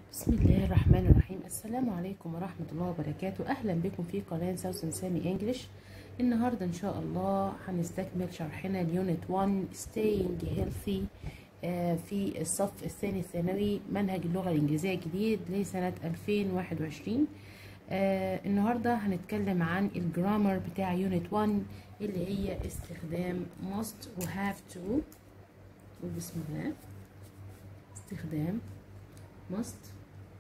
بسم الله الرحمن الرحيم السلام عليكم ورحمة الله وبركاته أهلا بكم في قناة سوسن سامي انجلش النهاردة إن شاء الله هنستكمل شرحنا اليونت 1 staying healthy آه، في الصف الثاني الثانوي منهج اللغة الإنجليزية الجديد لسنة 2021 آه، النهاردة هنتكلم عن الجرامر بتاع يونت 1 اللي هي استخدام must و have to وبسم الله استخدام must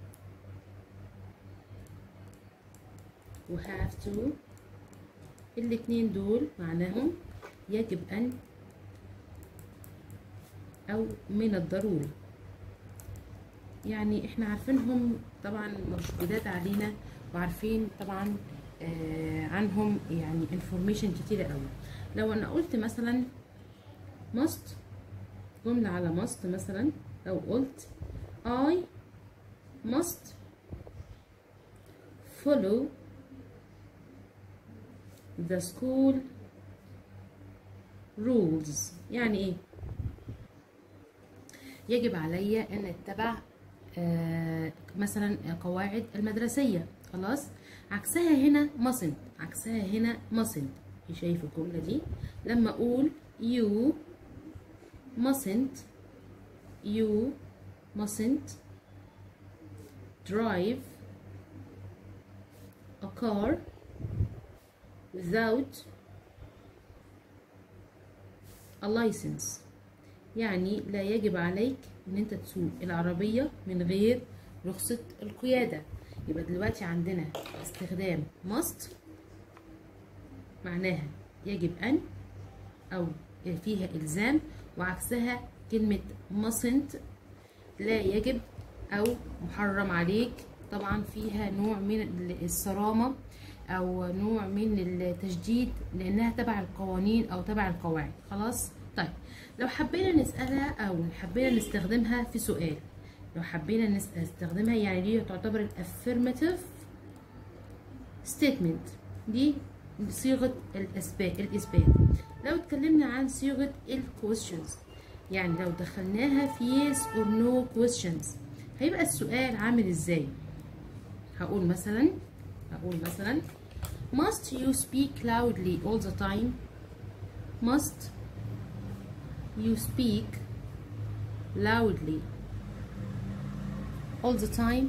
و have to الاتنين دول معناهم يجب أن أو من الضروري يعني احنا عارفينهم طبعا مش جداد علينا وعارفين طبعا آه عنهم يعني انفورميشن كتيرة قوي لو انا قلت مثلا must جملة على must مثلا او قلت I must follow the school rules يعني ايه يجب علي ان اتبع آه مثلا قواعد المدرسية خلاص عكسها هنا mustn't عكسها هنا mustn't شايف الجملة دي لما اقول you mustn't you mustn't drive a car without a license يعني لا يجب عليك ان انت تسوق العربية من غير رخصة القيادة يبقى دلوقتي عندنا استخدام must معناها يجب ان او فيها الزام وعكسها كلمة mustn't لا يجب او محرم عليك طبعا فيها نوع من الصرامة او نوع من التشديد لانها تبع القوانين او تبع القواعد خلاص طيب لو حبينا نسالها او حبينا نستخدمها في سؤال لو حبينا نستخدمها يعني دي تعتبر الافيرماتيف ستيتمنت دي صيغه الاثبات الاثبات لو اتكلمنا عن صيغه الكويشنز يعني لو دخلناها في yes or no questions هيبقى السؤال عامل ازاي هقول مثلا هقول مثلا must you speak loudly all the time must you speak loudly all the time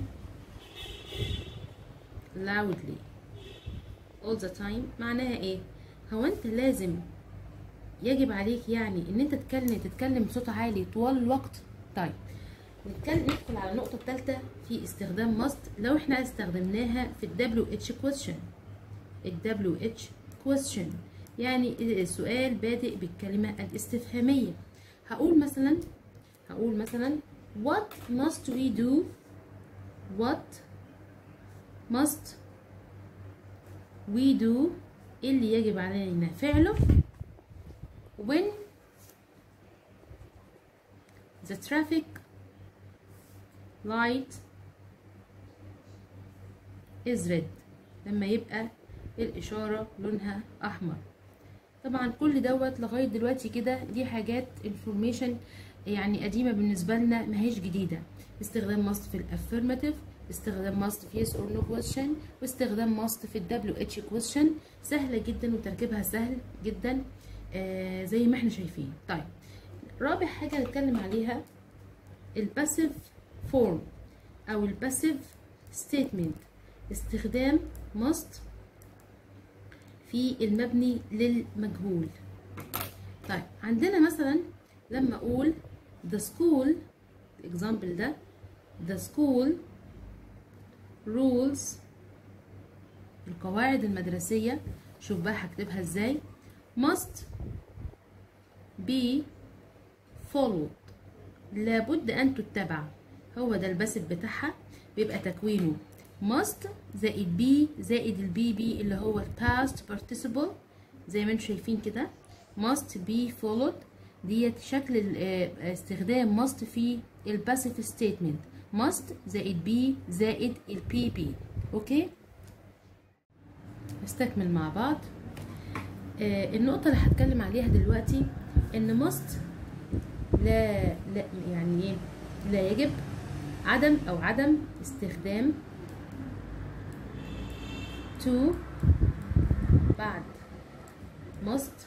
loudly all the time معناها ايه هو انت لازم يجب عليك يعني ان انت تتكلم تتكلم بصوت عالي طوال الوقت طيب نتكلم ندخل على النقطة الثالثة في استخدام must لو احنا استخدمناها في ال WH question ال WH question يعني السؤال بادئ بالكلمة الاستفهامية هقول مثلا هقول مثلا what must we do what must we do إيه اللي يجب علينا فعله when the traffic light is red لما يبقى الإشارة لونها أحمر طبعا كل دوت لغاية دلوقتي كده دي حاجات انفورميشن يعني قديمة بالنسبة لنا ماهيش جديدة استخدام must في الافيرماتيف استخدام must في yes or no question واستخدام must في ال WH question سهلة جدا وتركيبها سهل جدا آه زي ما احنا شايفين طيب رابع حاجة نتكلم عليها الباسيف فورم او الباسيف ستيتمنت استخدام must في المبني للمجهول طيب عندنا مثلا لما اقول the school الاكزامبل ده the school rules القواعد المدرسية شوف بقى هكتبها ازاي must be followed لابد ان تتبع هو ده الباسف بتاعها بيبقى تكوينه must زائد be زائد البي بي اللي هو past participle زي ما انتم شايفين كده must be followed ديت شكل استخدام must في الباسيف ستيتمنت must زائد be زائد البي بي اوكي نستكمل مع بعض آه النقطة اللي هتكلم عليها دلوقتي ان must لا لا يعني ايه لا يجب عدم او عدم استخدام to بعد must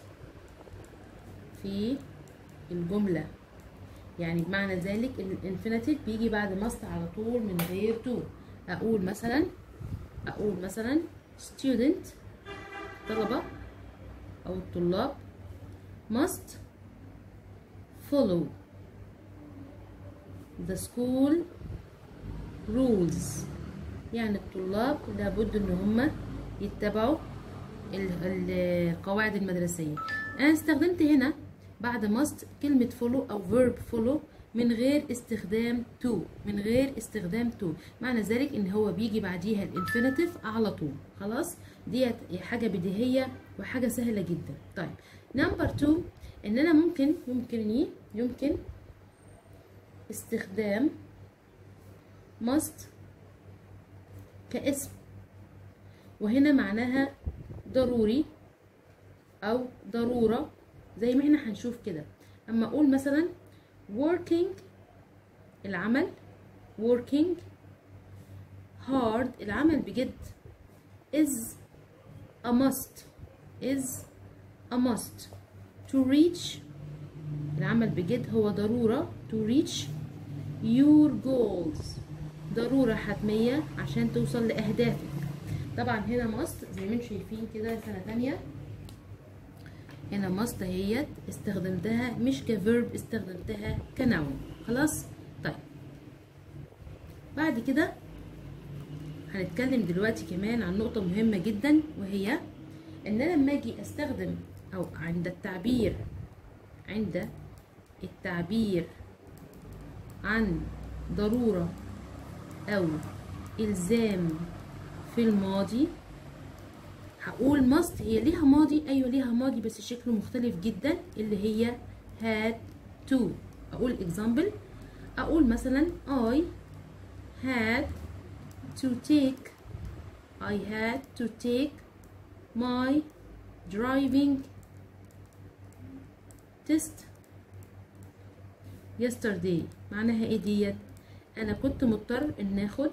في الجملة يعني بمعنى ذلك الانفينيتيف بيجي بعد must على طول من غير to اقول مثلا اقول مثلا student طلبة او الطلاب must follow the school rules يعني الطلاب لابد ان هم يتبعوا القواعد المدرسية انا استخدمت هنا بعد must كلمة follow او verb follow من غير استخدام to من غير استخدام to معنى ذلك ان هو بيجي بعديها الانفينيتيف على طول خلاص ديت حاجة بديهية وحاجة سهلة جدا طيب نمبر 2 ان انا ممكن يمكن يمكن استخدام must كاسم وهنا معناها ضروري او ضرورة زي ما احنا هنشوف كده اما اقول مثلا working العمل working hard العمل بجد is a must is a must to reach العمل بجد هو ضرورة to reach your goals ضرورة حتمية عشان توصل لأهدافك طبعا هنا ماست زي ما انتم شايفين كده سنة تانية هنا ماست اهيت استخدمتها مش كفيرب استخدمتها كنون خلاص طيب بعد كده هنتكلم دلوقتي كمان عن نقطة مهمة جدا وهي ان انا لما اجي استخدم او عند التعبير عند التعبير عن ضرورة او الزام في الماضي هقول must هي ليها ماضي ايوه ليها ماضي بس شكله مختلف جدا اللي هي had to اقول example اقول مثلا I had to take I had to take my driving test yesterday معناها ايه ديت انا كنت مضطر ان اخد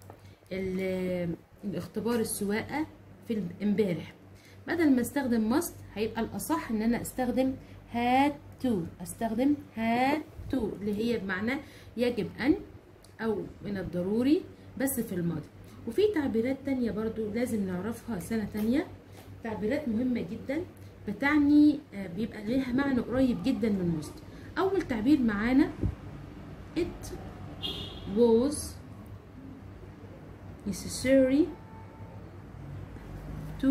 الاختبار السواقه في امبارح بدل ما استخدم must هيبقى الاصح ان انا استخدم had to استخدم had to اللي هي بمعنى يجب ان او من الضروري بس في الماضي وفي تعبيرات تانية برضو لازم نعرفها سنة تانية تعبيرات مهمة جدا بتعني بيبقى ليها معنى قريب جدا من must اول تعبير معانا it was necessary to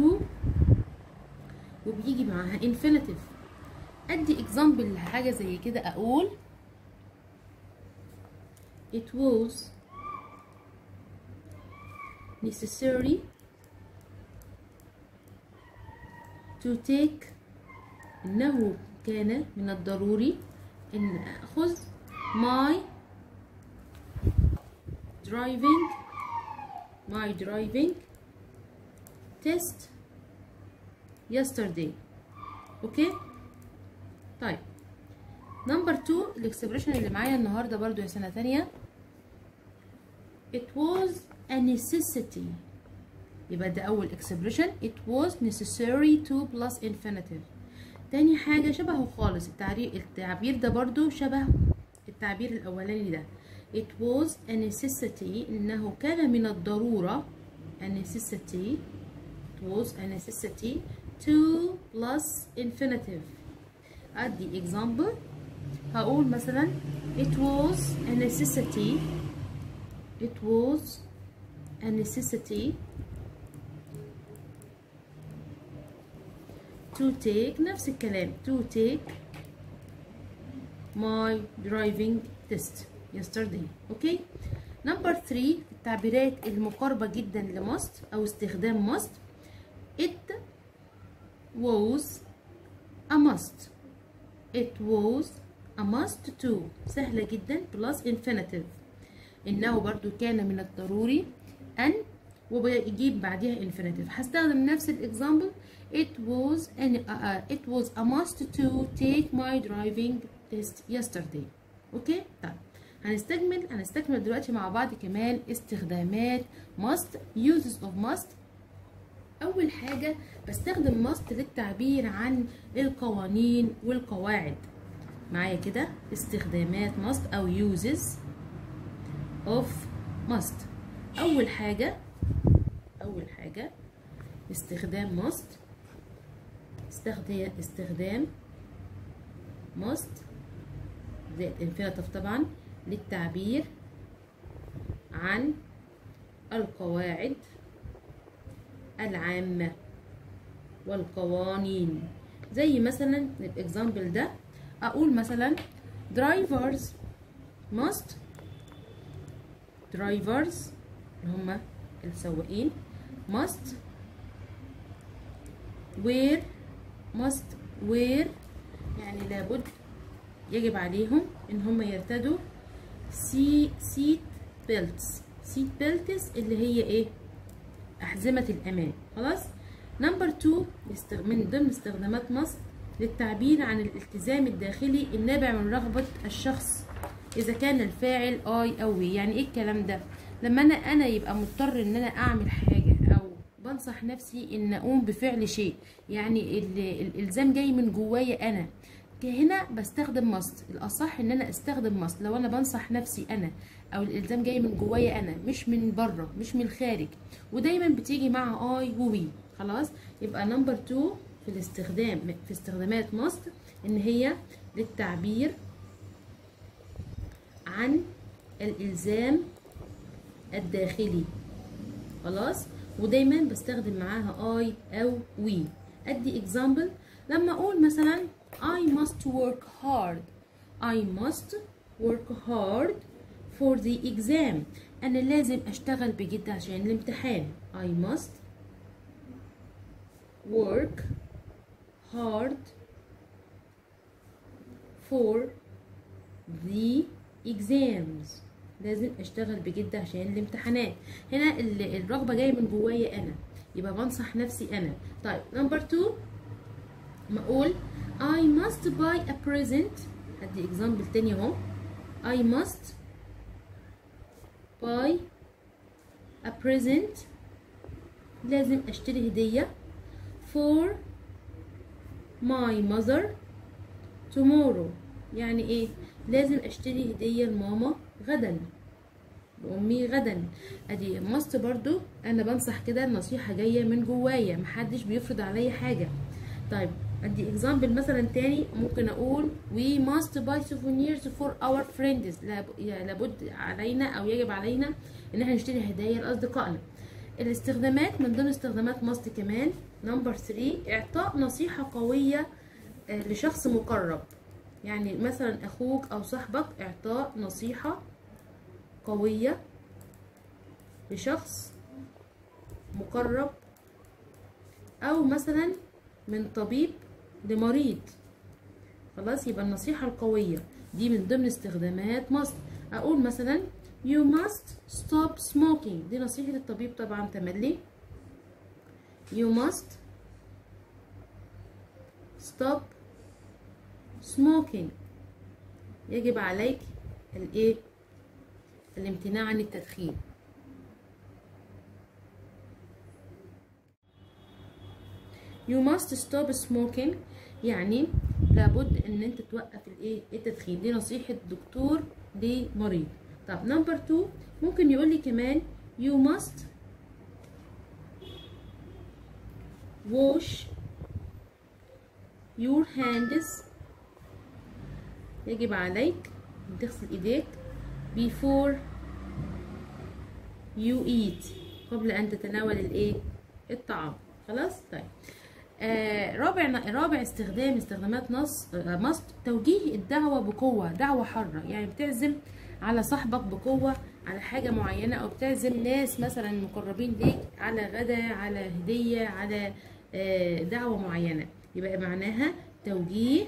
وبيجي معاها infinitive ادي example لحاجة زي كده اقول it was necessary to take انه كان من الضروري ان اخذ my driving my driving test yesterday اوكي طيب نمبر 2 الاكسبريشن اللي معايا النهارده برضو يا سنه تانية it was a necessity يبقى ده اول expression it was necessary to plus infinitive تاني حاجه شبهه خالص التعبير التعبير ده برضو شبه التعبير الاولاني ده it was a necessity انه كان من الضروره a necessity it was a necessity to plus infinitive ادي example هقول مثلا it was a necessity it was a necessity to take نفس الكلام to take my driving test yesterday اوكي نمبر 3 التعبيرات المقاربة جدا لماست او استخدام ماست it was a must it was a must to سهلة جدا plus infinitive إنه برضو كان من الضروري أن وبيجيب بعدها infinitive هستخدم نفس الإكزامبل it was an uh, it was a must to take my driving test yesterday اوكي طيب هنستكمل هنستكمل دلوقتي مع بعض كمان استخدامات must uses of must اول حاجه بستخدم must للتعبير عن القوانين والقواعد معايا كده استخدامات must او uses of must اول حاجه اول حاجه استخدام must استخدام استخدام must زائد infinitive طبعا للتعبير عن القواعد العامة والقوانين زي مثلا الاكزامبل ده اقول مثلا drivers must drivers اللي هما السواقين must wear must wear يعني لابد يجب عليهم ان هم يرتدوا سي سيت بيلتس سيت بيلتس اللي هي ايه احزمه الامان خلاص نمبر 2 من ضمن استخدامات مصر للتعبير عن الالتزام الداخلي النابع من رغبه الشخص اذا كان الفاعل اي او وي يعني ايه الكلام ده لما انا انا يبقى مضطر ان انا اعمل حاجه او بنصح نفسي ان اقوم بفعل شيء يعني الالزام جاي من جوايا انا هنا بستخدم ماست الاصح ان انا استخدم ماست لو انا بنصح نفسي انا او الالزام جاي من جوايا انا مش من بره مش من الخارج ودايما بتيجي مع اي ووي خلاص يبقى نمبر 2 في الاستخدام في استخدامات ماست ان هي للتعبير عن الالزام الداخلي خلاص ودايما بستخدم معاها اي او وي ادي اكزامبل لما اقول مثلا I must work hard I must work hard for the exam أنا لازم أشتغل بجد عشان الامتحان I must work hard for the exams لازم اشتغل بجد عشان الامتحانات هنا الرغبة جاية من جوايا انا يبقى بنصح نفسي انا طيب نمبر 2 ما اقول I must buy a present هدي example تاني اهو I must buy a present لازم اشتري هدية for my mother tomorrow يعني ايه لازم اشتري هدية لماما غدا لامي غدا ادي ماست برضو انا بنصح كده النصيحة جاية من جوايا محدش بيفرض عليا حاجة طيب ادي اكزامبل مثلا تاني ممكن اقول we must buy souvenirs for our friends لابد علينا او يجب علينا ان احنا نشتري هدايا لاصدقائنا الاستخدامات من ضمن استخدامات ماست كمان نمبر 3 اعطاء نصيحة قوية لشخص مقرب يعني مثلا اخوك او صاحبك اعطاء نصيحة قوية لشخص مقرب او مثلا من طبيب لمريض خلاص يبقى النصيحة القوية دي من ضمن استخدامات مصر اقول مثلا you must stop smoking دي نصيحة الطبيب طبعا تملي you must stop smoking يجب عليك الايه الامتناع عن التدخين you must stop smoking يعني لابد ان انت توقف الايه التدخين دي نصيحة دكتور لمريض طب نمبر 2 ممكن يقول لي كمان you must wash your hands يجب عليك ان تغسل ايديك before you eat قبل ان تتناول الايه الطعام خلاص طيب آه رابع رابع استخدام استخدامات نص آه مصد توجيه الدعوه بقوه دعوه حره يعني بتعزم على صاحبك بقوه على حاجه معينه او بتعزم ناس مثلا مقربين ليك على غدا على هديه على آه دعوه معينه يبقى معناها توجيه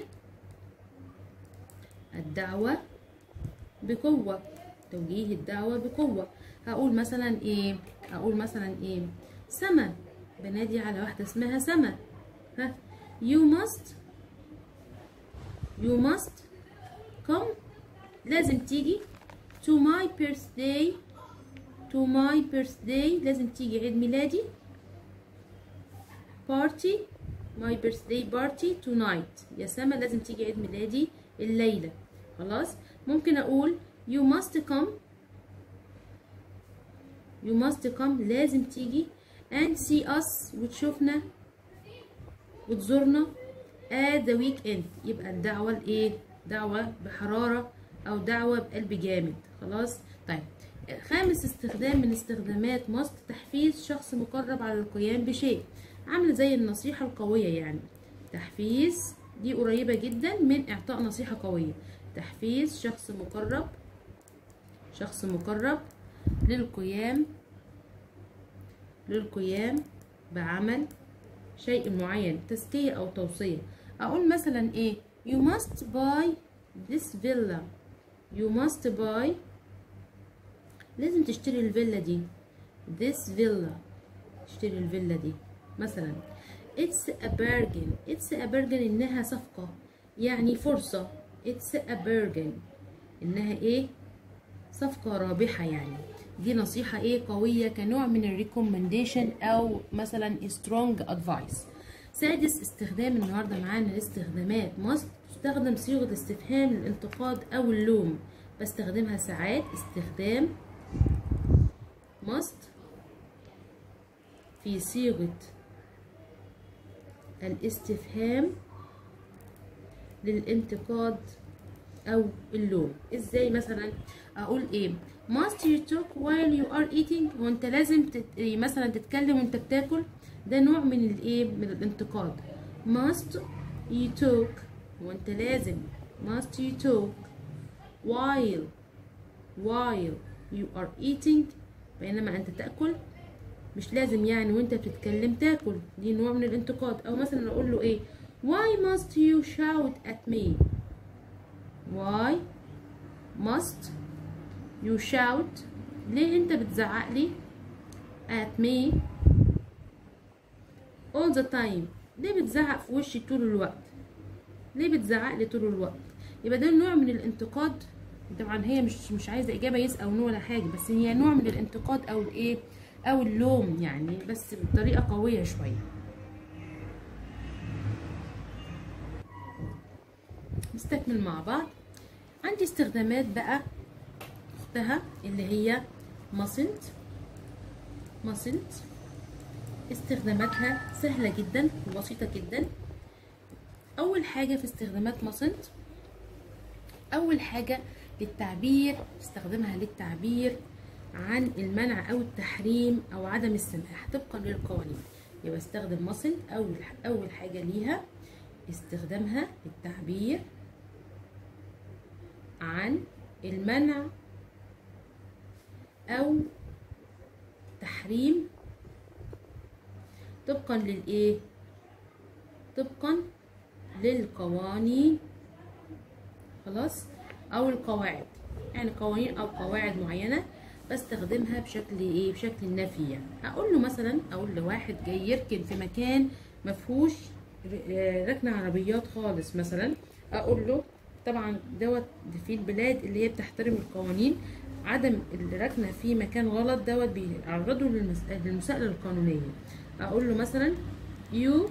الدعوه بقوه توجيه الدعوه بقوه هقول مثلا ايه هقول مثلا ايه سما بنادي على واحده اسمها سما ها you must you must come لازم تيجي to my birthday to my birthday لازم تيجي عيد ميلادي party my birthday party tonight يا سما لازم تيجي عيد ميلادي الليلة خلاص ممكن أقول you must come you must come لازم تيجي and see us وتشوفنا وتزورنا at the weekend يبقى الدعوة الإيه؟ دعوة بحرارة أو دعوة بقلب جامد خلاص طيب خامس استخدام من استخدامات ماست تحفيز شخص مقرب على القيام بشيء عامله زي النصيحة القوية يعني تحفيز دي قريبة جدا من إعطاء نصيحة قوية تحفيز شخص مقرب شخص مقرب للقيام للقيام بعمل شيء معين تزكية أو توصية أقول مثلا إيه you must buy this villa you must buy لازم تشتري الفيلا دي this villa تشتري الفيلا دي مثلا it's a bargain it's a bargain إنها صفقة يعني فرصة it's a bargain إنها إيه صفقة رابحة يعني دي نصيحة ايه قوية كنوع من الريكومنديشن او مثلا strong advice سادس استخدام النهاردة معانا الاستخدامات must تستخدم صيغة استفهام للانتقاد او اللوم بستخدمها ساعات استخدام must في صيغة الاستفهام للانتقاد او اللوم ازاي مثلا اقول ايه must you talk while you are eating هو انت لازم تت... مثلا تتكلم وانت بتاكل ده نوع من الايه من الانتقاد must you talk هو انت لازم must you talk while while you are eating بينما انت تاكل مش لازم يعني وانت بتتكلم تاكل دي نوع من الانتقاد او مثلا اقول له ايه why must you shout at me why must you shout ليه انت بتزعق لي at me all the time ليه بتزعق في وشي طول الوقت ليه بتزعق لي طول الوقت يبقى ده نوع من الانتقاد طبعا هي مش مش عايزه اجابه يس او نو ولا حاجه بس هي نوع من الانتقاد او الايه او اللوم يعني بس بطريقه قويه شويه نستكمل مع بعض عندي استخدامات بقى اختها اللي هي ماسنت ماسنت استخداماتها سهلة جدا وبسيطة جدا أول حاجة في استخدامات ماسنت أول حاجة للتعبير استخدمها للتعبير عن المنع أو التحريم أو عدم السماح طبقا للقوانين يبقى استخدم ماسنت أول أول حاجة ليها استخدامها للتعبير عن المنع أو تحريم طبقا للإيه؟ طبقا للقوانين خلاص أو القواعد يعني قوانين أو قواعد معينة بستخدمها بشكل إيه؟ بشكل نفي يعني أقول له مثلا أقول لواحد جاي يركن في مكان مفهوش ركن عربيات خالص مثلا أقول له طبعا دوت في البلاد اللي هي بتحترم القوانين عدم الركنه في مكان غلط دوت بيعرضه للمساءله القانونيه اقول له مثلا you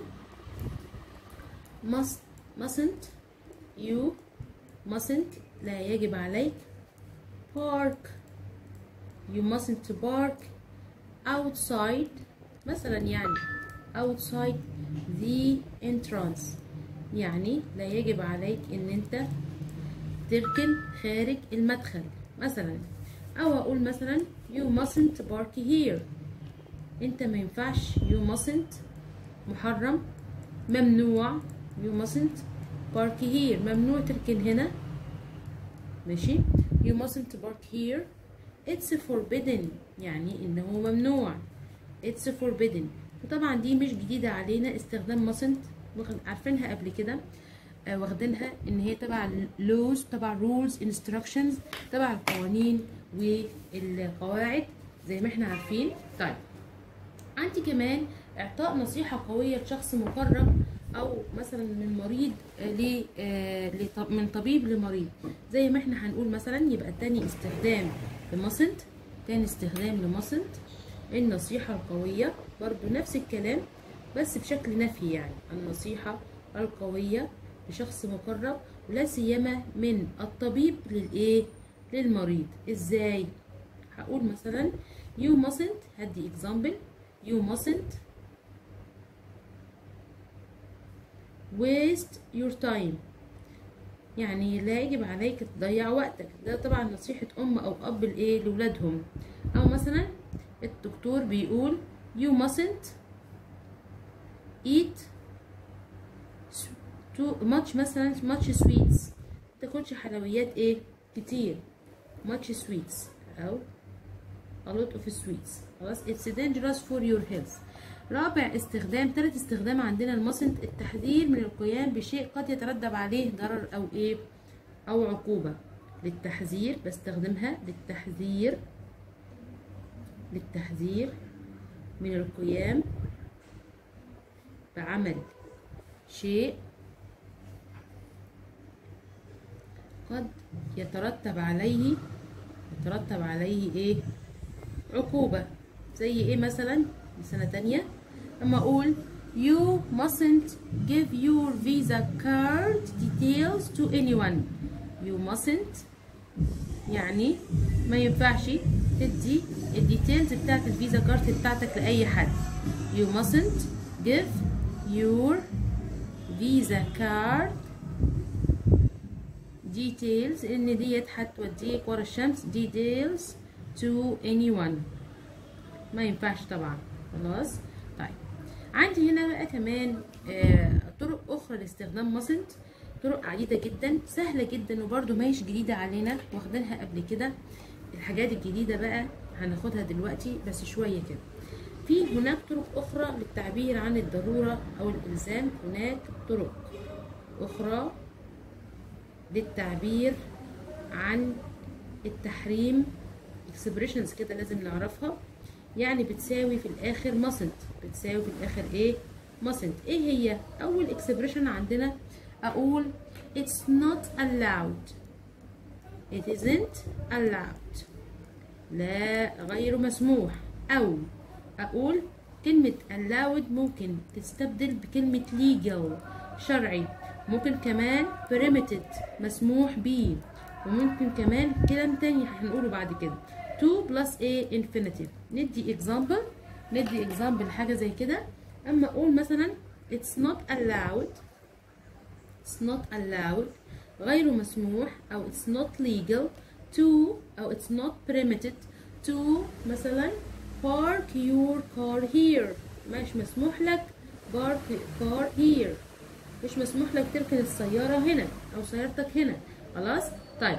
must mustn't you mustn't لا يجب عليك park you mustn't park outside مثلا يعني outside the entrance يعني لا يجب عليك ان انت تركن خارج المدخل مثلا او اقول مثلا you mustn't park here انت ما ينفعش you mustn't محرم ممنوع you mustn't park here ممنوع تركن هنا ماشي you mustn't park here it's forbidden يعني انه ممنوع it's forbidden وطبعا دي مش جديدة علينا استخدام mustn't عارفينها قبل كده آه واخدينها ان هي تبع اللوز تبع رولز انستراكشنز تبع القوانين والقواعد زي ما احنا عارفين طيب عندي كمان اعطاء نصيحة قوية لشخص مقرب او مثلا من مريض آه، ل آه، لط- من طبيب لمريض زي ما احنا هنقول مثلا يبقى تاني استخدام لماسنت تاني استخدام لماسنت النصيحة القوية برضو نفس الكلام بس بشكل نفي يعني النصيحة القوية لشخص مقرب ولا سيما من الطبيب للايه للمريض ازاي هقول مثلا you mustn't هدي example you mustn't waste your time يعني لا يجب عليك تضيع وقتك ده طبعا نصيحة أم أو أب لإيه لولادهم أو مثلا الدكتور بيقول you mustn't eat too much مثلا much sweets تاكلش حلويات ايه كتير much sweets أو a lot of sweets خلاص it's dangerous for your health رابع استخدام ثالث استخدام عندنا المصنت التحذير من القيام بشيء قد يترتب عليه ضرر او ايه او عقوبة للتحذير بستخدمها للتحذير للتحذير من القيام بعمل شيء قد يترتب عليه يترتب عليه ايه عقوبة زي ايه مثلا سنة تانية اما اقول you mustn't give your visa card details to anyone you mustn't يعني ما ينفعش تدي الديتيلز بتاعت الفيزا كارت بتاعتك لأي حد you mustn't give your visa card details ان ديت هتوديك ورا الشمس details to anyone ما ينفعش طبعا خلاص طيب عندي هنا بقى كمان آه طرق اخرى لاستخدام ماسنت طرق عديدة جدا سهلة جدا وبرده ماهيش جديدة علينا واخدينها قبل كده الحاجات الجديدة بقى هناخدها دلوقتي بس شوية كده في هناك طرق أخرى للتعبير عن الضرورة أو الإلزام هناك طرق أخرى للتعبير عن التحريم expressions كده لازم نعرفها يعني بتساوي في الآخر mustn't بتساوي في الآخر إيه mustn't إيه هي أول expression عندنا أقول it's not allowed it isn't allowed لا غير مسموح أو أقول كلمة allowed ممكن تستبدل بكلمة legal شرعي ممكن كمان permitted مسموح به وممكن كمان كلام تاني هنقوله بعد كده to plus a infinitive ندي example ندي example حاجة زي كده أما أقول مثلا it's not allowed it's not allowed غير مسموح أو it's not legal to أو it's not permitted to مثلا park your car here مش مسموح لك park car here مش مسموح لك تركن السيارة هنا أو سيارتك هنا خلاص طيب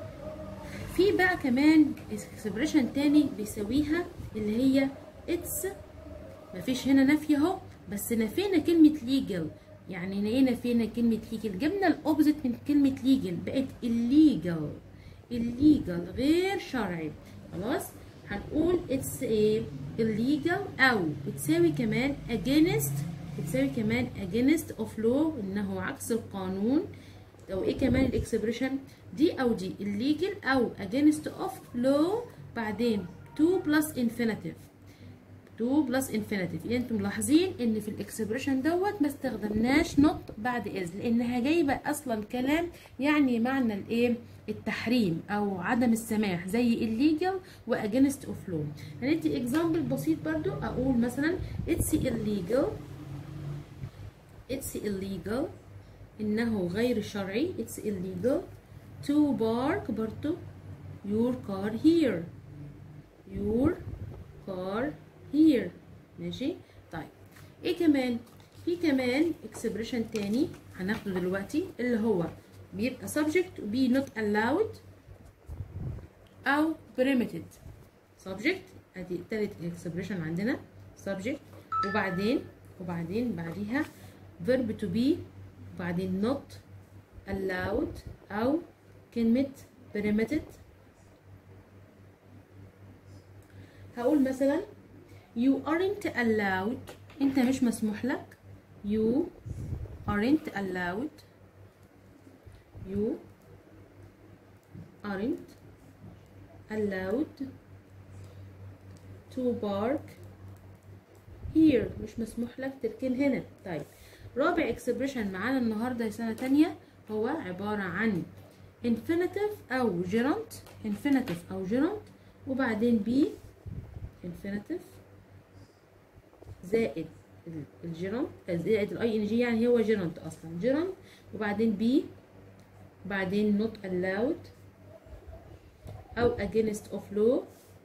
في بقى كمان expression تاني بيساويها اللي هي it's مفيش هنا نفي اهو بس نفينا كلمة legal يعني ايه نفينا كلمة legal جبنا الاوبزيت من كلمة legal بقت illegal illegal غير شرعي خلاص هنقول it's a illegal او بتساوي كمان against بتساوي كمان against of law انه عكس القانون او ايه كمان الاكسبريشن دي او دي illegal او against of law بعدين to plus infinitive to plus infinitive يعني انتم ملاحظين ان في الاكسبريشن دوت ما استخدمناش not بعد is لانها جايبه اصلا كلام يعني معنى الايه التحريم او عدم السماح زي illegal و against of law هندي اكزامبل بسيط برضو اقول مثلا it's illegal it's illegal انه غير شرعي it's illegal to park برضو your car here your car here ماشي طيب ايه كمان في كمان expression تاني هناخده دلوقتي اللي هو بيبقى subject وبي not allowed او permitted subject ادي تالت expression عندنا subject وبعدين وبعدين بعديها verb to be وبعدين not allowed او كلمة permitted هقول مثلا you aren't allowed انت مش مسموح لك you aren't allowed you aren't allowed to bark here مش مسموح لك تركن هنا طيب رابع expression معانا النهارده سنة تانية هو عبارة عن infinitive أو gerund infinitive أو gerund وبعدين be infinitive زائد الجيرند زائد الاي ان جي يعني هو جيرند اصلا جيرند وبعدين بي بعدين not allowed او against of law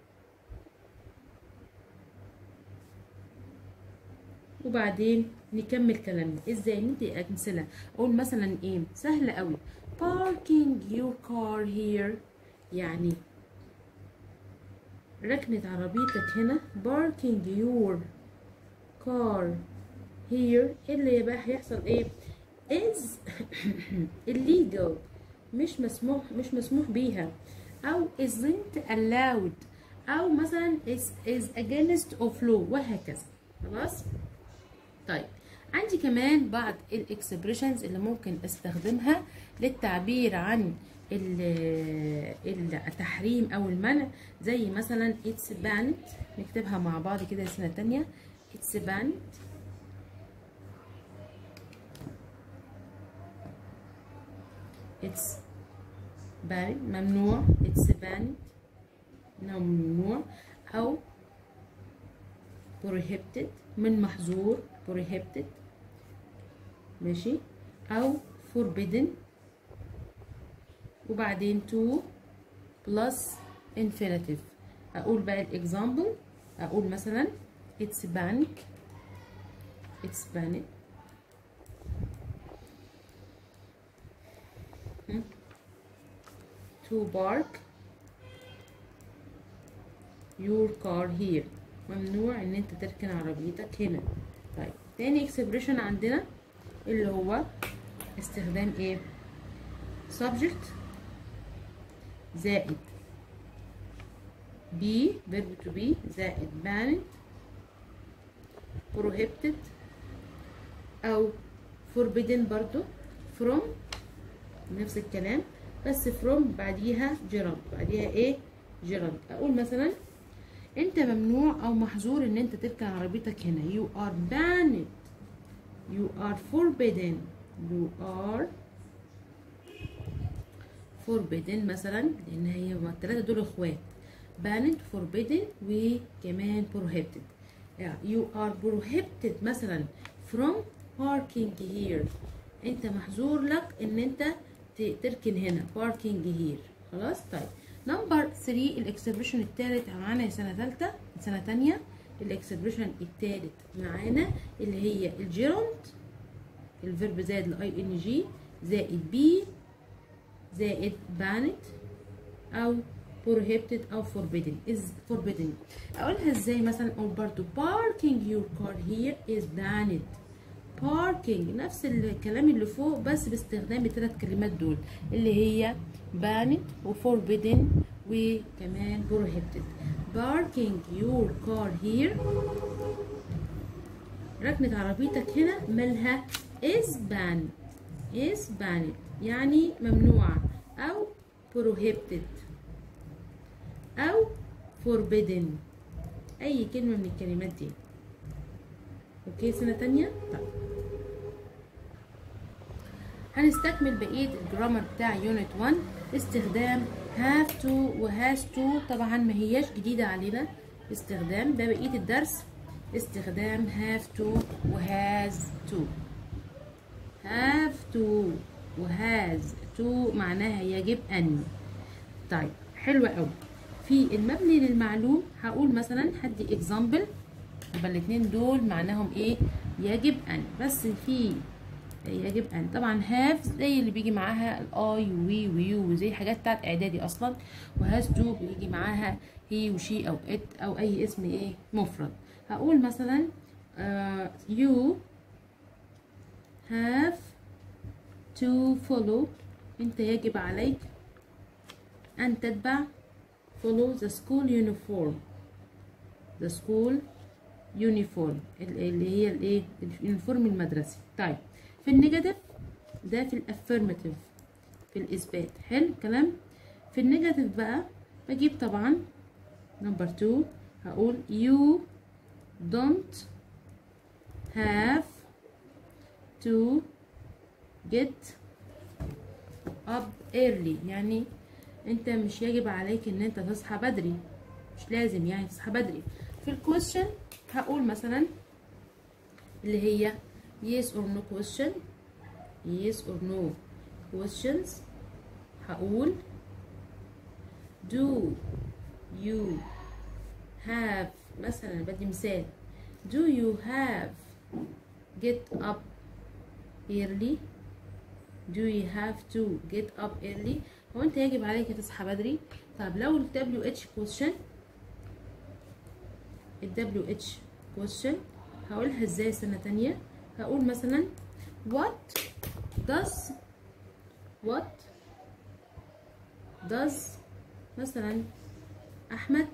وبعدين نكمل كلامنا ازاي ندي امثله اقول مثلا ايه سهله قوي parking your car here يعني ركنة عربيتك هنا parking your car here اللي بقى هيحصل ايه is illegal مش مسموح مش مسموح بيها او isn't allowed او مثلا is, is against of law وهكذا خلاص طيب عندي كمان بعض الاكسبريشنز اللي ممكن استخدمها للتعبير عن التحريم او المنع زي مثلا it's banned نكتبها مع بعض كده سنه تانية it's banned it's banned ممنوع it's banned ممنوع او prohibited من محظور prohibited ماشي او forbidden وبعدين to plus infinitive اقول بقى الاكزامبل اقول مثلا it's bank it's banned to park your car here ممنوع ان انت تركن عربيتك هنا طيب تاني اكسبريشن عندنا اللي هو استخدام ايه subject زائد be verb to be زائد banned prohibited او forbidden برضو from نفس الكلام بس from بعديها gerund بعديها ايه gerund اقول مثلا انت ممنوع او محظور ان انت تركن عربيتك هنا you are banned you are forbidden you are forbidden مثلا لان هي الثلاثه دول اخوات banned forbidden وكمان prohibited yeah. you are prohibited مثلا from parking here انت محظور لك ان انت تركن هنا parking here خلاص طيب نمبر 3 الاكسبريشن الثالث معانا سنه ثالثه سنه ثانيه الاكسبريشن الثالث معانا اللي هي الجيرند الفيرب زائد الاي ان جي زائد بي زائد banned او prohibited او forbidden is forbidden اقولها ازاي مثلا اقول برضو parking your car here is banned parking نفس الكلام اللي فوق بس باستخدام الثلاث كلمات دول اللي هي banned و forbidden وكمان prohibited parking your car here ركنة عربيتك هنا مالها is banned is banned يعني ممنوعة أو prohibited أو forbidden أي كلمة من الكلمات دي أوكي سنة تانية طيب هنستكمل بقية الجرامر بتاع يونت 1 استخدام have to و has to طبعا ما هياش جديدة علينا استخدام ده بقية الدرس استخدام have to و has to have to و has to معناها يجب أن طيب حلوة قوي في المبني للمعلوم هقول مثلا هدي example يبقى الاتنين دول معناهم ايه يجب أن بس في يجب ان طبعا هاف زي اللي بيجي معاها الاي وي ويو وزي حاجات بتاعت اعدادي اصلا وهاز تو بيجي معاها هي وشي او ات او اي اسم ايه مفرد هقول مثلا يو هاف تو فولو انت يجب عليك ان تتبع follow the school uniform the school uniform اللي هي الايه اليونيفورم المدرسي طيب في النيجاتيف ده في الافيرماتيف في الاثبات حلو كلام في النيجاتيف بقى بجيب طبعا نمبر 2 هقول you don't have to get up early يعني انت مش يجب عليك ان انت تصحى بدري مش لازم يعني تصحى بدري في الكويشن هقول مثلا اللي هي yes or no question yes or no questions هقول do you have مثلا بدي مثال do you have get up early do you have to get up early هو انت يجب عليك تصحى بدري طب لو ال WH question ال WH question هقولها ازاي سنة تانية هقول مثلا what does what does مثلا أحمد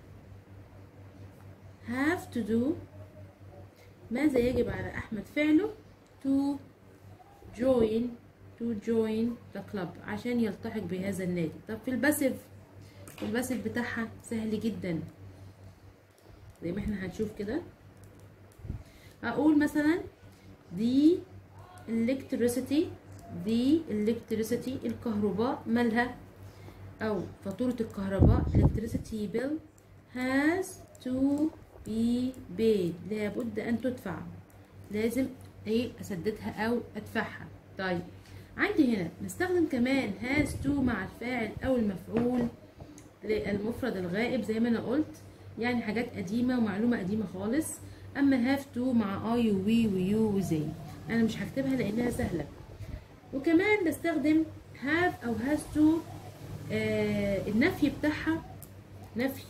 have to do ماذا يجب على أحمد فعله to join to join the club عشان يلتحق بهذا النادي طب في الباسيف الباسيف بتاعها سهل جدا زي ما احنا هنشوف كده اقول مثلا the electricity the electricity الكهرباء مالها او فاتورة الكهرباء electricity bill has to be paid لابد ان تدفع لازم ايه اسددها او ادفعها طيب عندي هنا نستخدم كمان has to مع الفاعل او المفعول للمفرد الغائب زي ما انا قلت يعني حاجات قديمه ومعلومه قديمه خالص اما have to مع I و we و you و they انا مش هكتبها لانها سهله وكمان بستخدم have او has to آه النفي بتاعها نفي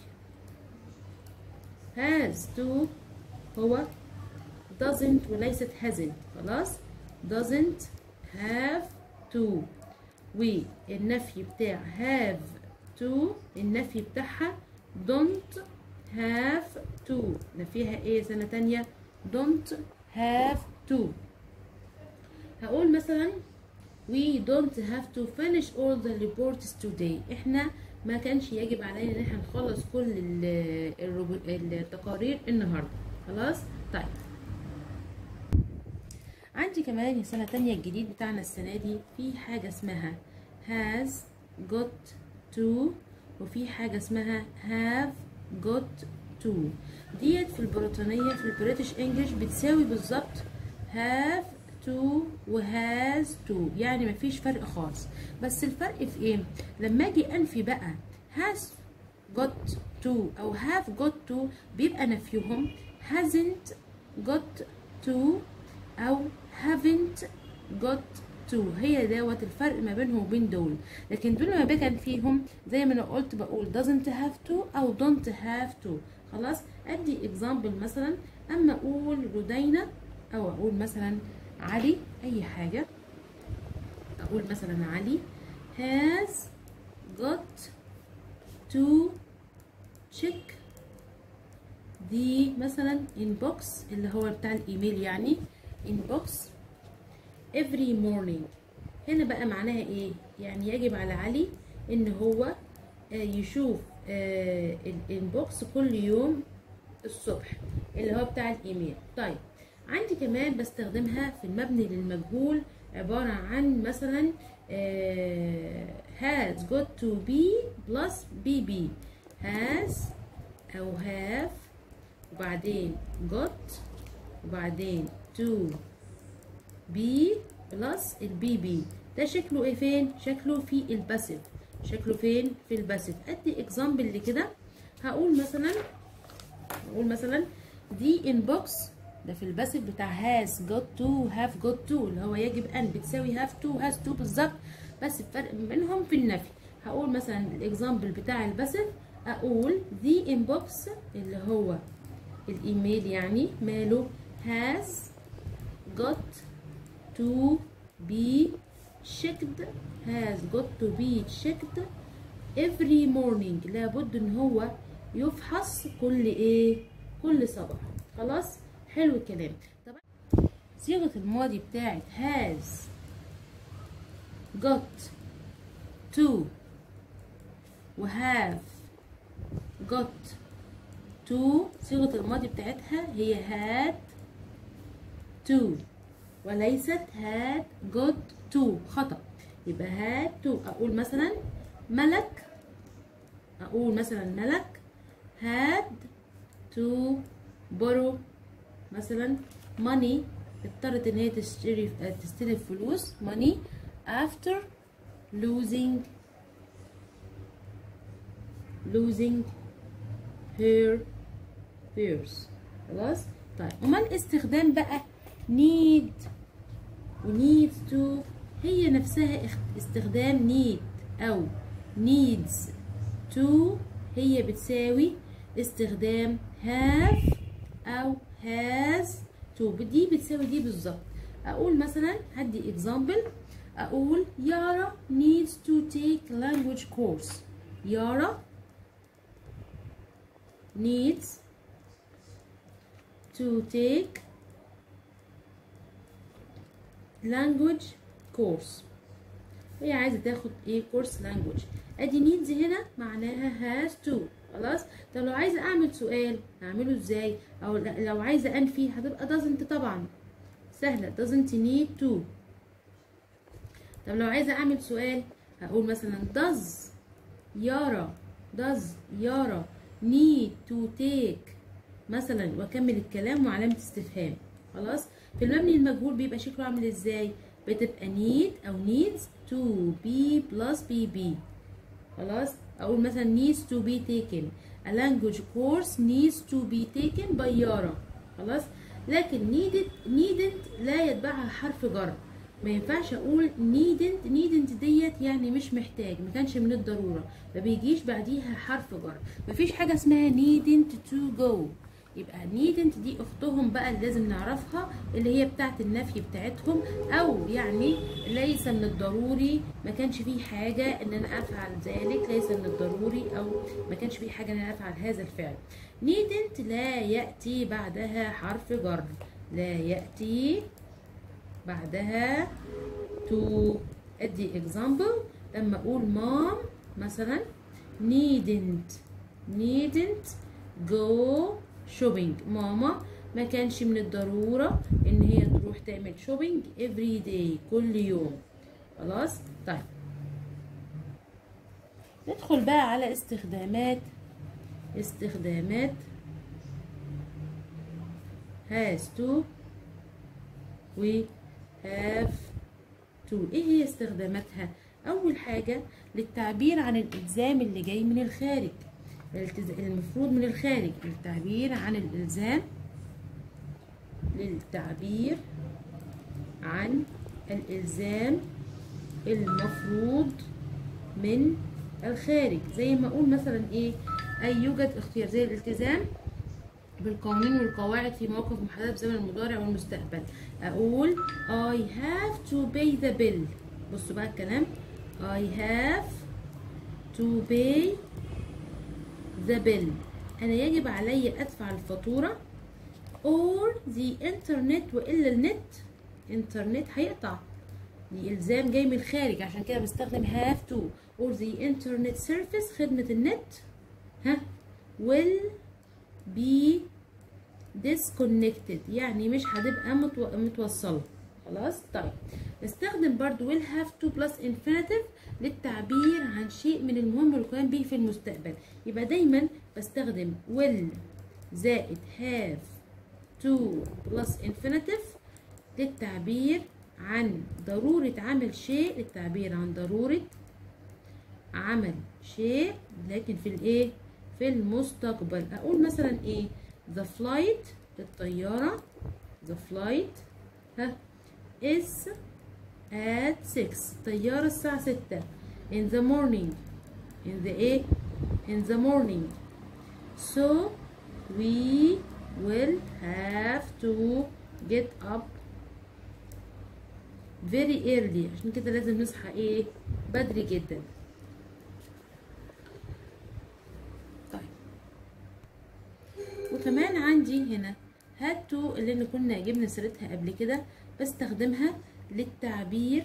has to هو doesn't وليست hasn't خلاص doesn't have to والنفي بتاع have to النفي بتاعها don't have to نفيها ايه سنة تانية don't have to هقول مثلا we don't have to finish all the reports today احنا ما كانش يجب علينا ان احنا نخلص كل ال- الرب- التقارير النهارده خلاص طيب عندي كمان السنة التانية الجديد بتاعنا السنة دي في حاجة اسمها has got to وفي حاجة اسمها have got to ديت في البريطانية في البريتش انجلش بتساوي بالظبط have to و has to يعني مفيش فرق خالص بس الفرق في ايه لما اجي انفي بقى has got to او have got to بيبقى نفيهم hasn't got to او haven't got to هي دوت الفرق ما بينهم وبين دول لكن دول لما باجي فيهم زي ما انا قلت بقول doesn't have to او don't have to خلاص ادي example مثلا اما اقول ردينا او اقول مثلا علي اي حاجه اقول مثلا علي has got to check دي مثلا inbox اللي هو بتاع الايميل يعني inbox every morning هنا بقى معناها ايه يعني يجب على علي ان هو آه، يشوف الانبوكس كل يوم الصبح اللي هو بتاع الايميل طيب عندي كمان بستخدمها في المبني للمجهول عبارة عن مثلا آه، has got to be plus bb has او have وبعدين got وبعدين to بي بلس البي بي ده شكله ايه فين شكله في الباسيف شكله فين في الباسيف ادي اكزامبل لكده هقول مثلا هقول مثلا دي انبوكس ده في الباسيف بتاع has got to have got to اللي هو يجب ان بتساوي have to has to بالظبط بس الفرق بينهم في النفي هقول مثلا الاكزامبل بتاع الباسيف اقول the inbox اللي هو الايميل يعني ماله has got to be checked has got to be checked every morning لابد ان هو يفحص كل ايه كل صباح خلاص حلو الكلام طبعا صيغة الماضي بتاعت has got to و have got to صيغة الماضي بتاعتها هي had to وليست had got to خطأ يبقى had to أقول مثلا ملك أقول مثلا ملك had to borrow مثلا money اضطرت ان هي تشتري تستلف فلوس money after losing losing her purse خلاص طيب امال استخدام بقى need و needs to هي نفسها استخدام need او needs to هي بتساوي استخدام have او has to دي بتساوي دي بالظبط اقول مثلا هدي example اقول يارا needs to take language course يارا needs to take language course هي عايزه تاخد ايه كورس language ادي needs هنا معناها has to خلاص طب لو عايزه اعمل سؤال هعمله ازاي او لو عايزه انفي هتبقى doesn't طبعا سهله doesn't need to طب لو عايزه اعمل سؤال هقول مثلا does يارا does يارا need to take مثلا واكمل الكلام وعلامه استفهام خلاص في المبني المجهول بيبقى شكله عامل ازاي بتبقى need او needs to be plus be be خلاص اقول مثلا needs to be taken a language course needs to be taken by يارا خلاص لكن needed needn't لا يتبعها حرف جر ما ينفعش اقول needn't needn't ديت يعني مش محتاج ما كانش من الضروره ما بيجيش بعديها حرف جر مفيش حاجه اسمها needn't to go يبقى needn't دي اختهم بقى اللي لازم نعرفها اللي هي بتاعه النفي بتاعتهم او يعني ليس من الضروري ما كانش فيه حاجه ان انا افعل ذلك ليس من الضروري او ما كانش فيه حاجه ان انا افعل هذا الفعل needn't لا ياتي بعدها حرف جر لا ياتي بعدها to ادي example لما اقول mom مثلا needn't needn't go shopping ماما ما كانش من الضرورة ان هي تروح تعمل shopping every day كل يوم خلاص طيب ندخل بقى على استخدامات استخدامات has to و have to ايه هي استخداماتها اول حاجة للتعبير عن الالزام اللي جاي من الخارج المفروض من الخارج للتعبير عن الالزام للتعبير عن الالزام المفروض من الخارج زي ما اقول مثلا ايه اي يوجد اختيار زي الالتزام بالقوانين والقواعد في مواقف محدده بزمن المضارع والمستقبل اقول I have to pay the bill بصوا بقى الكلام I have to pay the bill انا يجب علي ادفع الفاتوره or the internet والا النت انترنت هيقطع دي الزام جاي من الخارج عشان كده بستخدم have to or the internet service خدمه النت ها will be disconnected يعني مش هتبقى متو... متوصله خلاص طيب نستخدم برضو will have to plus infinitive للتعبير عن شيء من المهم والقيام به في المستقبل يبقى دايما بستخدم will زائد have to plus infinitive للتعبير عن ضرورة عمل شيء للتعبير عن ضرورة عمل شيء لكن في الايه في المستقبل اقول مثلا ايه the flight الطيارة the flight ها is at 6 طيارة الساعة 6 in the morning in the ايه in the morning so we will have to get up very early عشان كده لازم نصحى ايه بدري جدا طيب وكمان عندي هنا had to اللي كنا جبنا سيرتها قبل كده بستخدمها للتعبير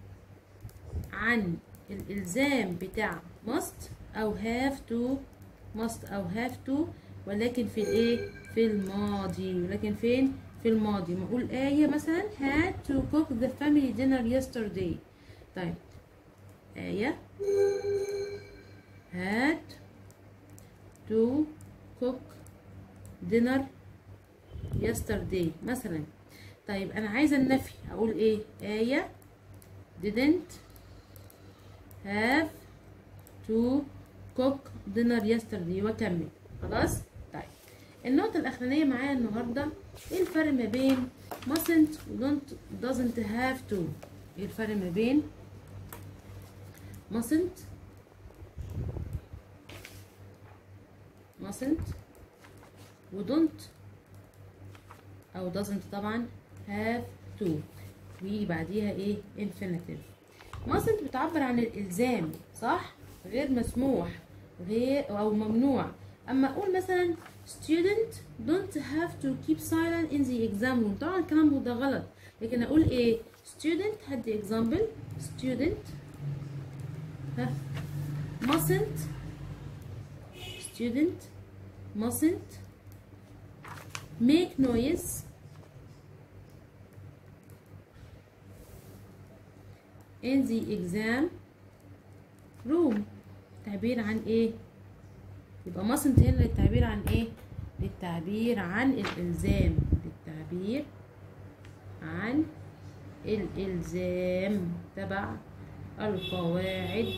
عن الالزام بتاع must او have to must او have to ولكن في الايه في الماضي ولكن فين في الماضي ما اقول آية مثلا had to cook the family dinner yesterday طيب آية had to cook dinner yesterday مثلا طيب انا عايزه النفي اقول ايه آية didn't have to cook dinner yesterday واكمل خلاص طيب النقطة الأخرانية معايا النهاردة ايه الفرق ما بين mustn't و don't doesn't have to ايه الفرق ما بين mustn't mustn't و don't أو doesn't طبعا have to وبعديها ايه infinitive mustn't بتعبر عن الإلزام صح غير مسموح غير أو ممنوع أما أقول مثلا student don't have to keep silent in the exam room طبعا الكلام ده غلط لكن أقول إيه student هدي example student ها mustn't student mustn't make noise in the exam room تعبير عن ايه يبقى mustn't هنا للتعبير عن ايه للتعبير عن الالزام للتعبير عن الالزام تبع القواعد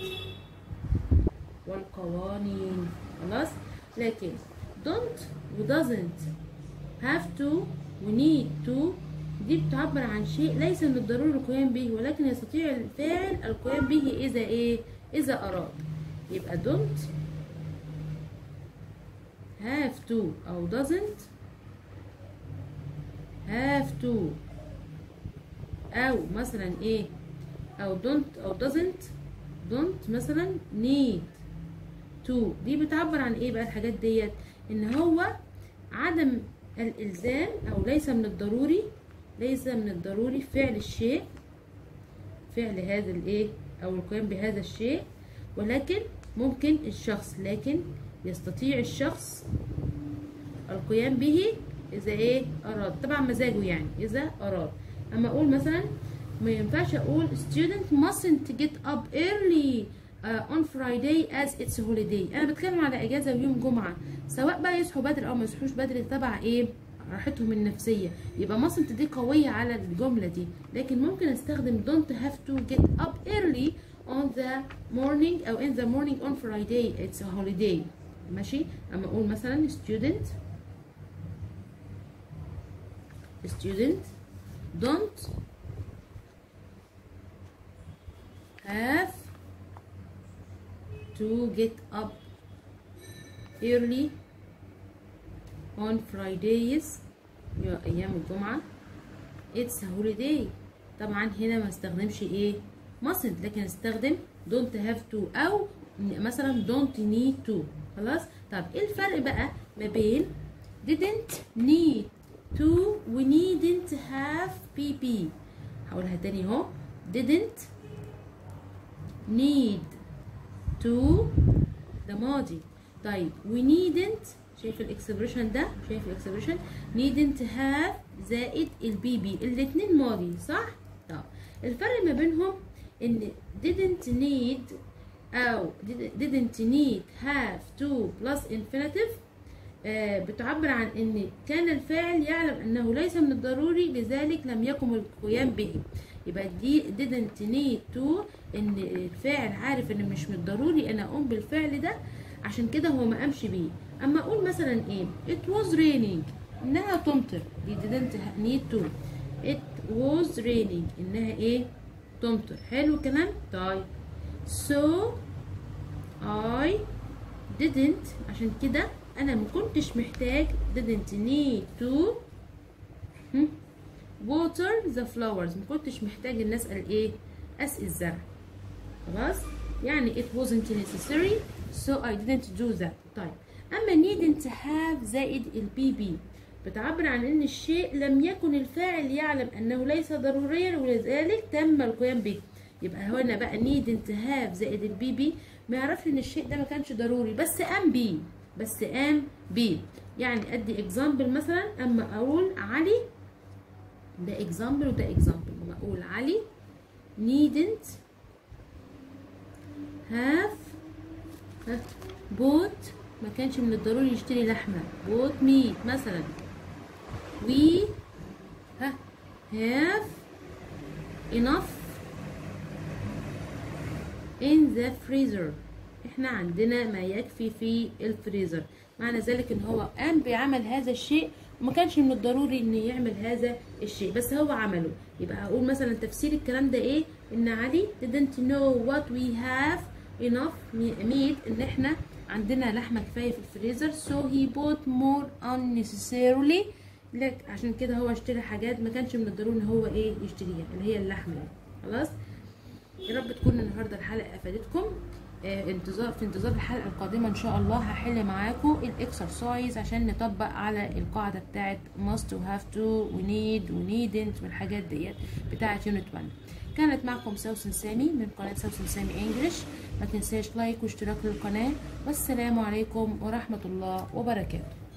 والقوانين خلاص لكن don't و doesn't have to و need to دي بتعبر عن شيء ليس من الضروري القيام به ولكن يستطيع الفاعل القيام به إذا إيه؟ إذا أراد يبقى don't have to أو doesn't have to أو مثلا إيه؟ أو don't أو doesn't don't مثلا need to دي بتعبر عن إيه بقى الحاجات ديت؟ إن هو عدم الإلزام أو ليس من الضروري ليس من الضروري فعل الشيء فعل هذا الايه او القيام بهذا الشيء ولكن ممكن الشخص لكن يستطيع الشخص القيام به اذا ايه اراد طبعا مزاجه يعني اذا اراد اما اقول مثلا ما ينفعش اقول student mustn't get up early uh, on Friday as it's holiday انا بتكلم على اجازه ويوم جمعه سواء بقى يصحوا بدري او ما يصحوش بدري تبع ايه راحتهم النفسيه يبقى mustn't دي قويه على الجمله دي لكن ممكن استخدم don't have to get up early on the morning او in the morning on Friday it's a holiday ماشي اما اقول مثلا student student don't have to get up early on Fridays ايام الجمعة it's a holiday طبعا هنا ما استخدمش ايه mustn't لكن استخدم don't have to او مثلا don't need to خلاص طب ايه الفرق بقى ما بين didn't need to و needn't have pp هقولها تاني اهو didn't need to ده ماضي طيب و needn't شايف الاكسبريشن ده شايف الاكسبريشن needn't have زائد البي بي الاتنين ماضي صح طب الفرق ما بينهم ان didn't need او didn't need have to plus infinitive آه بتعبر عن ان كان الفاعل يعلم انه ليس من الضروري لذلك لم يقم القيام به يبقى دي didn't need to ان الفاعل عارف ان مش من الضروري انا اقوم بالفعل ده عشان كده هو ما قامش بيه اما اقول مثلا ايه it was raining انها تمطر دي didn't need to it was raining انها ايه تمطر حلو الكلام طيب so I didn't عشان كده انا ما كنتش محتاج didn't need to water the flowers ما كنتش محتاج ان اسال ايه اسقي الزرع خلاص يعني it wasn't necessary so I didn't do that طيب اما needn't have زائد البي بي بتعبر عن ان الشيء لم يكن الفاعل يعلم انه ليس ضروريا ولذلك تم القيام به يبقى هنا بقى نيد انتهاف زائد البي بي ما يعرفش ان الشيء ده ما كانش ضروري بس قام بيه بس قام بيه يعني ادي اكزامبل مثلا اما اقول علي ده اكزامبل وده اكزامبل لما اقول علي needn't have bought ما كانش من الضروري يشتري لحمة bought meat مثلا we ها have enough in the freezer احنا عندنا ما يكفي في الفريزر معنى ذلك ان هو قام بعمل هذا الشيء وما كانش من الضروري ان يعمل هذا الشيء بس هو عمله يبقى هقول مثلا تفسير الكلام ده ايه ان علي didn't know what we have enough meat ان احنا عندنا لحمه كفايه في الفريزر so he bought more unnecessarily لك عشان كده هو اشترى حاجات ما كانش من الضروري ان هو ايه يشتريها اللي هي اللحمه خلاص يا رب تكون النهارده الحلقه افادتكم آه انتظار في انتظار الحلقه القادمه ان شاء الله هحل معاكم الاكسرسايز عشان نطبق على القاعده بتاعه must و have to و need و needn't والحاجات ديت بتاعه يونت 1 كانت معكم سوسن سامي من قناه سوسن سامي انجلش ما تنساش لايك واشتراك للقناه والسلام عليكم ورحمه الله وبركاته